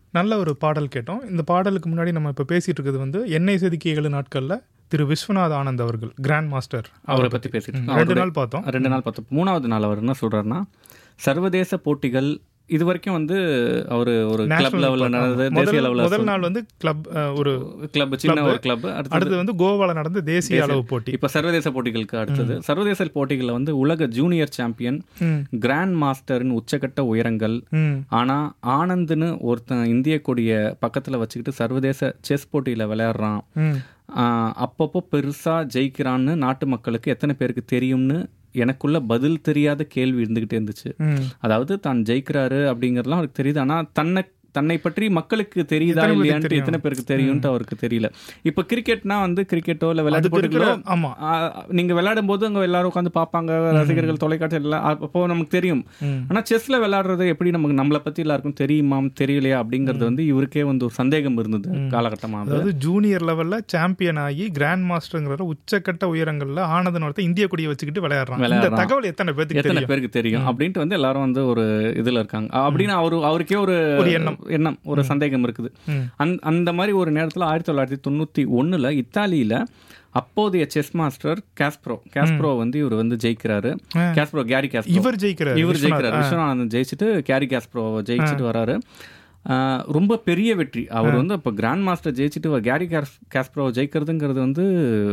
நல்ல ஒரு பாடல் கேட்டோம் இந்த பாடலுக்கு முன்னாடி நம்ம இப்போ பேசிட்டு இருக்கிறது வந்து எண்ணெய் செதுக்கிய ஏழு நாட்களில் திரு விஸ்வநாத் ஆனந்த் அவர்கள் கிராண்ட் மாஸ்டர் அவரை பற்றி பேசிட்டு இருக்கோம். ரெண்டு அவருடைய- நாள் பார்த்தோம் ரெண்டு நாள் பார்த்தோம் மூணாவது நாள் அவர் என்ன சொல்றாருன்னா சர்வதேச போட்டிகள் இது வரைக்கும் வந்து அவர் ஒரு கிளப் National லெவலில் பார்த்தோம். நடந்தது முதல் தேசிய லெவலில் முதல் நாள் வந்து கிளப் ஒரு கிளப் சின்ன ஒரு கிளப் அடுத்தது அடுத்து வந்து கோவால நடந்த தேசிய அளவு போட்டி இப்போ சர்வதேச போட்டிகளுக்கு அடுத்தது சர்வதேச போட்டிகளில் வந்து உலக ஜூனியர் சாம்பியன் ம், கிராண்ட் மாஸ்டரின் உச்சக்கட்ட உயரங்கள் ம், ஆனா ஆனந்த்னு ஒருத்தன் இந்திய கொடிய பக்கத்துல வச்சுக்கிட்டு சர்வதேச செஸ் போட்டியில விளையாடுறான் ம், ஆஹ் அப்பப்போ பெருசா ஜெயிக்கிறான்னு நாட்டு மக்களுக்கு எத்தனை பேருக்கு தெரியும்னு எனக்குள்ள பதில் தெரியாத கேள்வி இருந்துகிட்டே இருந்துச்சு ம். அதாவது தான் ஜெயிக்கிறாரு அப்படிங்கறதுலாம் அவருக்கு தெரியுது ஆனா தன்னை தன்னை பற்றி மக்களுக்கு தெரியுதா எத்தனை பேருக்கு இல்லையான்ட்டு தெரியும்? எத்தனை பேருக்கு தெரியும்ட்டு அவருக்கு தெரியல இப்ப கிரிக்கெட்னா வந்து கிரிக்கெட்டோ இல்ல விளையாட்டு அதுக்கு இருக்கிற போட்டிகளோ ஆமா ஆஹ் நீங்க விளையாடும் போது அங்க எல்லாரும் உட்காந்து பார்ப்பாங்க ரசிகர்கள் தொலைக்காட்சி எல்லாம் அப்போ நமக்கு தெரியும் ம். ஆனா செஸ்ல விளையாடுறது எப்படி நமக்கு நம்மளை பத்தி எல்லாருக்கும் தெரியுமா தெரியலையா அப்படிங்கிறது வந்து இவருக்கே வந்து ஒரு சந்தேகம் இருந்தது காலகட்டமா அது. அதாவது ஜூனியர் லெவல்ல சாம்பியன் ஆகி கிராண்ட் மாஸ்டர்ங்கிற உச்சக்கட்ட உயரங்கள்ல ஆனந்தன் ஒருத்தன் இந்திய கொடியை வச்சுக்கிட்டு விளையாடுறான் இந்த விளையாடுறான். தகவல் எத்தனை பேருக்கு எத்தனை தெரியும் பேருக்கு தெரியும் அப்படின்ட்டு வந்து எல்லாரும் வந்து ஒரு இதுல இருக்காங்க அப்படின்னு அவரு அவருக்கே ஒரு ஒரு எண்ணம். எண்ணம் ஒரு சந்தேகம் இருக்குது ம். அந் அந்த மாதிரி ஒரு நேரத்துல ஆயிரத்தி தொள்ளாயிரத்தி தொண்ணூத்தி ஒண்ணுல இத்தாலியில அப்போதைய செஸ் மாஸ்டர் காஸ்ப்ரோ காஸ்ப்ரோ வந்து இவர் வந்து ஜெயிக்கிறாரு ஆ. காஸ்ப்ரோ கேரி காஸ்ப்ரோ இவர் ஜெயிக்கிறார் இவர் ஜெயிக்கிறாரு விஸ்வநாதன் ஜெயிச்சுட்டு கேரி காஸ்ப்ரோ ஜெயிச்சுட்டு வராரு ஆஹ் ரொம்ப பெரிய வெற்றி அவர் வந்து இப்போ கிராண்ட் மாஸ்டர் ஜெயிச்சுட்டு அவர் கேரி காஸ் காஸ்ப்ரோ ஜெயிக்கிறதுங்கிறது வந்து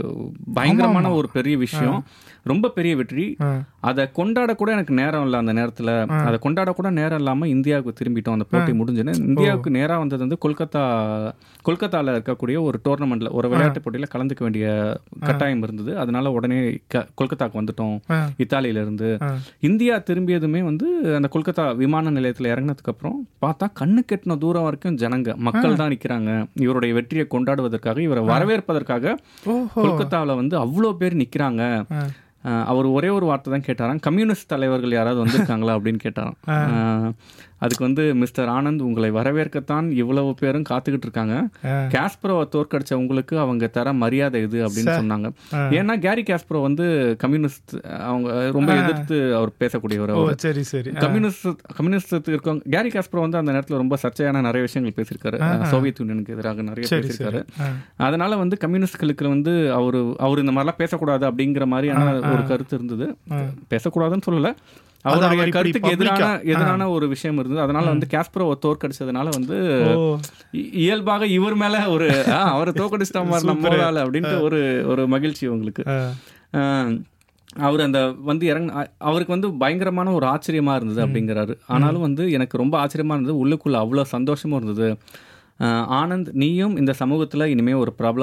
பயங்கரமான ஒரு பெரிய விஷயம் ரொம்ப பெரிய வெற்றி ஆ. அதை கொண்டாட கூட எனக்கு நேரம் இல்லை அந்த நேரத்துல அதை கொண்டாட கூட நேரம் இல்லாம இந்தியாவுக்கு திரும்பிட்டோம் அந்த போட்டி முடிஞ்சுன்னு இந்தியாவுக்கு நேரா வந்தது வந்து கொல்கத்தா கொல்கத்தால இருக்கக்கூடிய ஒரு டோர்னமெண்ட்ல ஒரு விளையாட்டு போட்டியில கலந்துக்க வேண்டிய கட்டாயம் இருந்தது அதனால உடனே க- கொல்கத்தாக்கு வந்துட்டோம் ஆ. இத்தாலியில இருந்து ஆ. இந்தியா திரும்பியதுமே வந்து அந்த கொல்கத்தா விமான நிலையத்துல இறங்கினதுக்கு அப்புறம் பார்த்தா கண்ணு கெட்டின தூரம் வரைக்கும் ஜனங்க மக்கள் தான் நிக்கிறாங்க இவருடைய வெற்றியை கொண்டாடுவதற்காக இவரை வரவேற்பதற்காக ஓஹோ கொல்கத்தாவுல வந்து அவ்வளோ பேர் நிக்கிறாங்க ஆ. அஹ் அவர் ஒரே ஒரு வார்த்தை தான் கேட்டாராம் கம்யூனிஸ்ட் தலைவர்கள் யாராவது வந்திருக்காங்களா அப்படின்னு கேட்டாராம் அஹ் அதுக்கு வந்து மிஸ்டர் ஆனந்த் உங்களை வரவேற்கத்தான் இவ்வளவு பேரும் காத்துக்கிட்டு இருக்காங்க ஆ. காஸ்ப்ரோவை தோற்கடிச்ச உங்களுக்கு அவங்க தர மரியாதை இது அப்படின்னு சொன்னாங்க ஆ. ஏன்னா கேரி காஸ்ப்ரோ வந்து கம்யூனிஸ்ட் அவங்க ரொம்ப எதிர்த்து அவர் பேசக்கூடியவர் ஓ அவர் சரி சரி கம்யூனிஸ்ட் கம்யூனிஸ்ட் இருக்கவங்க கேரி காஸ்ப்ரோ வந்து அந்த நேரத்துல ரொம்ப சர்ச்சையான நிறைய விஷயங்கள் பேசியிருக்காரு சோவியத் யூனியனுக்கு எதிராக நிறைய சரி பேசியிருக்காரு சரி ஆ. அதனால வந்து கம்யூனிஸ்ட்களுக்கு வந்து அவரு அவர் இந்த மாதிரிலாம் பேசக்கூடாது அப்படிங்கிற மாதிரியான ஒரு கருத்து இருந்தது பேசக்கூடாதுன்னு சொல்லல அவருடைய அவர் இப்படி கருத்துக்கு எதிரான public-ஆ, எதிரான ஒரு விஷயம் இருந்தது அதனால வந்து காஸ்ப்ரோவை தோற்கடிச்சதுனால வந்து ஓ இ- இயல்பாக இவர் மேல ஒரு ஆ, அவரை தோற்கடிச்சிட்ட மாதிரி நம்ம ஆளு அப்படின்ட்டு ஒரு ஒரு மகிழ்ச்சி உங்களுக்கு ஆ. ஆஹ் அவர் அந்த வந்து இறங்க அ- அவருக்கு வந்து பயங்கரமான ஒரு ஆச்சரியமா இருந்தது அப்படிங்கிறாரு ஆனாலும் வந்து எனக்கு ரொம்ப ஆச்சரியமா இருந்தது உள்ளுக்குள்ள அவ்வளோ சந்தோஷமும் இருந்தது ஆஹ் ஆனந்த் நீயும் இந்த சமூகத்துல இனிமே ஒரு பிரபல